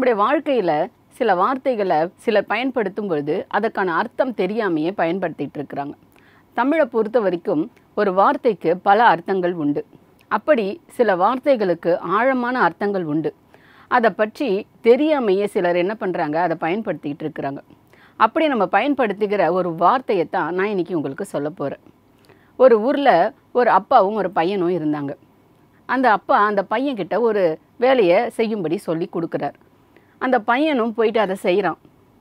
நம்முடைய வாழ்க்கையில் சில வார்த்தைகளை சிலர் பயன்படுத்தும் பொழுது அதற்கான அர்த்தம் தெரியாமையே பயன்படுத்திட்டு இருக்கிறாங்க தமிழை பொறுத்த வரைக்கும் ஒரு வார்த்தைக்கு பல அர்த்தங்கள் உண்டு அப்படி சில வார்த்தைகளுக்கு ஆழமான அர்த்தங்கள் உண்டு அதை பற்றி தெரியாமையே சிலர் என்ன பண்ணுறாங்க அதை பயன்படுத்திக்கிட்டு இருக்கிறாங்க அப்படி நம்ம பயன்படுத்துகிற ஒரு வார்த்தையை தான் நான் இன்னைக்கு உங்களுக்கு சொல்ல போகிறேன் ஒரு ஊரில் ஒரு அப்பாவும் ஒரு பையனும் இருந்தாங்க அந்த அப்பா அந்த பையன்கிட்ட ஒரு வேலையை செய்யும்படி சொல்லி கொடுக்குறார் அந்த பையனும் போயிட்டு அதை செய்கிறான்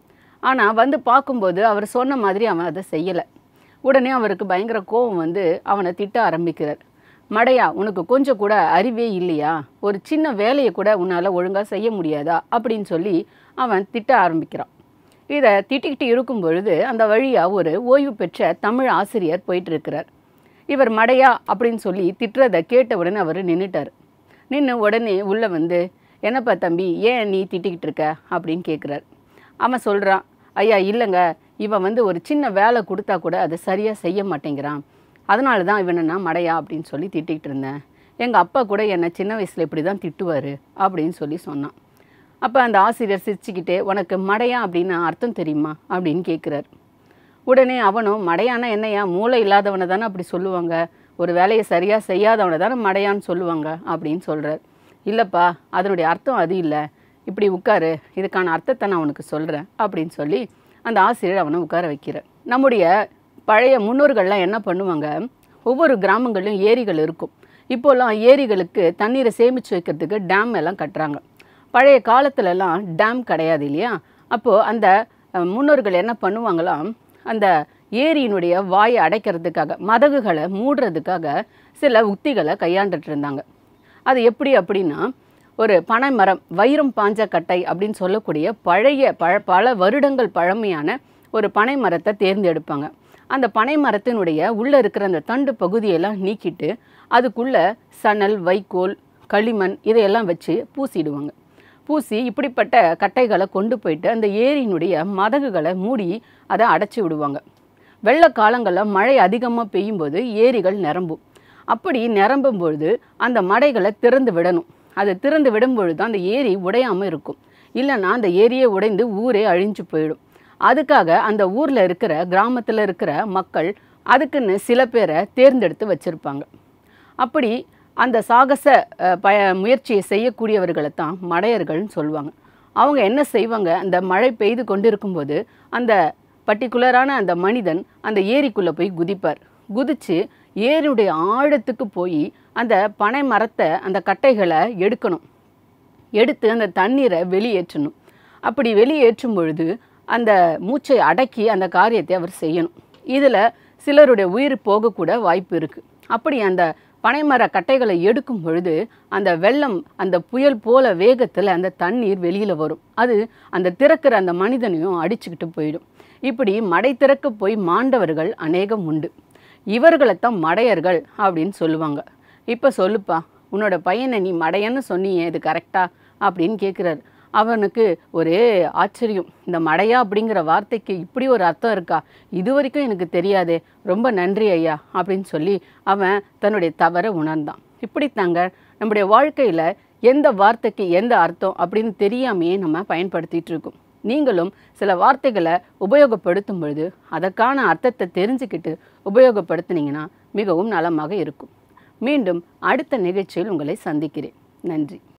ஆனால் வந்து பார்க்கும்போது அவர் சொன்ன மாதிரி அவன் அதை செய்யலை உடனே அவருக்கு பயங்கர கோபம் வந்து அவனை திட்ட ஆரம்பிக்கிறார் மடையா உனக்கு கொஞ்சம் கூட அறிவே இல்லையா ஒரு சின்ன வேலையை கூட உன்னால் ஒழுங்காக செய்ய முடியாதா அப்படின்னு சொல்லி அவன் திட்ட ஆரம்பிக்கிறான் இதை திட்டிக்கிட்டு இருக்கும் பொழுது அந்த வழியாக ஒரு ஓய்வு பெற்ற தமிழ் ஆசிரியர் போயிட்டு இருக்கிறார் இவர் மடையா அப்படின்னு சொல்லி திட்டுறதை கேட்ட உடனே அவர் நின்றுட்டார் நின்று உடனே உள்ளே வந்து என்னப்பா தம்பி ஏன் நீ திட்டிக்கிட்டு இருக்க அப்படின்னு கேட்குறார் அவன் சொல்கிறான் ஐயா இல்லைங்க இவன் வந்து ஒரு சின்ன வேலை கொடுத்தா கூட அதை சரியாக செய்ய மாட்டேங்கிறான் அதனால தான் இவனை நான் மடையா அப்படின்னு சொல்லி திட்டிகிட்டு இருந்தேன் எங்கள் அப்பா கூட என்னை சின்ன வயசில் இப்படி தான் திட்டுவார் அப்படின்னு சொல்லி சொன்னான் அப்போ அந்த ஆசிரியர் சிரிச்சுக்கிட்டே உனக்கு மடையா அப்படின்னு அர்த்தம் தெரியுமா அப்படின்னு கேட்குறாரு உடனே அவனும் மடையானா என்னையா மூளை இல்லாதவனை தானே அப்படி சொல்லுவாங்க ஒரு வேலையை சரியாக செய்யாதவனை தானே மடையான்னு சொல்லுவாங்க அப்படின்னு சொல்கிறார் இல்லைப்பா அதனுடைய அர்த்தம் அது இல்லை இப்படி உட்காரு இதுக்கான அர்த்தத்தை நான் உனக்கு சொல்கிறேன் அப்படின்னு சொல்லி அந்த ஆசிரியர் அவனை உட்கார வைக்கிறார் நம்முடைய பழைய முன்னோர்கள்லாம் என்ன பண்ணுவாங்க ஒவ்வொரு கிராமங்கள்லையும் ஏரிகள் இருக்கும் இப்போல்லாம் ஏரிகளுக்கு தண்ணீரை சேமித்து வைக்கிறதுக்கு டேம் எல்லாம் கட்டுறாங்க பழைய காலத்துலலாம் டேம் கிடையாது இல்லையா அப்போது அந்த அஹ், முன்னோர்கள் என்ன பண்ணுவாங்களாம் அந்த ஏரியினுடைய வாயை அடைக்கிறதுக்காக மதகுகளை மூடுறதுக்காக சில உத்திகளை கையாண்டுட்டு இருந்தாங்க அது எப்படி அப்படின்னா ஒரு பனை மரம் வைரம் பாஞ்ச கட்டை அப்படின்னு சொல்லக்கூடிய பழைய பழ பல வருடங்கள் பழமையான ஒரு பனை மரத்தை தேர்ந்தெடுப்பாங்க அந்த பனை மரத்தினுடைய உள்ளே இருக்கிற அந்த தண்டு பகுதியெல்லாம் நீக்கிட்டு அதுக்குள்ள சணல் வைக்கோல் களிமண் இதையெல்லாம் வச்சு பூசிடுவாங்க பூசி இப்படிப்பட்ட கட்டைகளை கொண்டு போயிட்டு அந்த ஏரியினுடைய மதகுகளை மூடி அதை அடைச்சி விடுவாங்க வெள்ள காலங்களில் மழை அதிகமாக பெய்யும்போது ஏரிகள் நிரம்பும் அப்படி நிரம்பும் பொழுது அந்த மடைகளை திறந்து விடணும் அதை திறந்து விடும் பொழுது அந்த ஏரி உடையாமல் இருக்கும் இல்லைன்னா அந்த ஏரியே உடைந்து ஊரே அழிஞ்சு போயிடும் அதுக்காக அந்த ஊரில் இருக்கிற கிராமத்தில் இருக்கிற மக்கள் அதுக்குன்னு சில பேரை தேர்ந்தெடுத்து வச்சுருப்பாங்க அப்படி அந்த சாகச அஹ், ப முயற்சியை செய்யக்கூடியவர்களை தான் மடையர்கள்னு சொல்லுவாங்க அவங்க என்ன செய்வாங்க அந்த மழை பெய்து கொண்டிருக்கும்போது அந்த பர்டிகுலரான அந்த மனிதன் அந்த ஏரிக்குள்ளே போய் குதிப்பார் குதிச்சு ஏரியுடைய ஆழத்துக்கு போய் அந்த பனை மரத்தை அந்த கட்டைகளை எடுக்கணும் எடுத்து அந்த தண்ணீரை வெளியேற்றணும் அப்படி வெளியேற்றும் பொழுது அந்த மூச்சை அடக்கி அந்த காரியத்தை அவர் செய்யணும் இதில் சிலருடைய உயிர் போகக்கூட வாய்ப்பு இருக்குது அப்படி அந்த பனைமர கட்டைகளை எடுக்கும் பொழுது அந்த வெள்ளம் அந்த புயல் போல வேகத்தில் அந்த தண்ணீர் வெளியில் வரும் அது அந்த திறக்கிற அந்த மனிதனையும் அடிச்சுக்கிட்டு போயிடும் இப்படி மடை திறக்க போய் மாண்டவர்கள் அநேகம் உண்டு இவர்களைத்தான் மடையர்கள் அப்படின்னு சொல்லுவாங்க இப்போ சொல்லுப்பா உன்னோட பையனை நீ மடையன்னு சொன்னியே இது கரெக்டா அப்படின்னு கேட்குறாரு அவனுக்கு ஒரே ஆச்சரியம் இந்த மடையா அப்படிங்கிற வார்த்தைக்கு இப்படி ஒரு அர்த்தம் இருக்கா இது வரைக்கும் எனக்கு தெரியாதே ரொம்ப நன்றி ஐயா அப்படின்னு சொல்லி அவன் தன்னுடைய தவறை உணர்ந்தான் இப்படித்தாங்க நம்முடைய வாழ்க்கையில் எந்த வார்த்தைக்கு எந்த அர்த்தம் அப்படின்னு தெரியாமையே நம்ம பயன்படுத்திட்டு இருக்கோம் நீங்களும் சில வார்த்தைகளை உபயோகப்படுத்தும் பொழுது அதற்கான அர்த்தத்தை தெரிஞ்சுக்கிட்டு உபயோகப்படுத்துனீங்கன்னா மிகவும் நலமாக இருக்கும் மீண்டும் அடுத்த நிகழ்ச்சியில் உங்களை சந்திக்கிறேன் நன்றி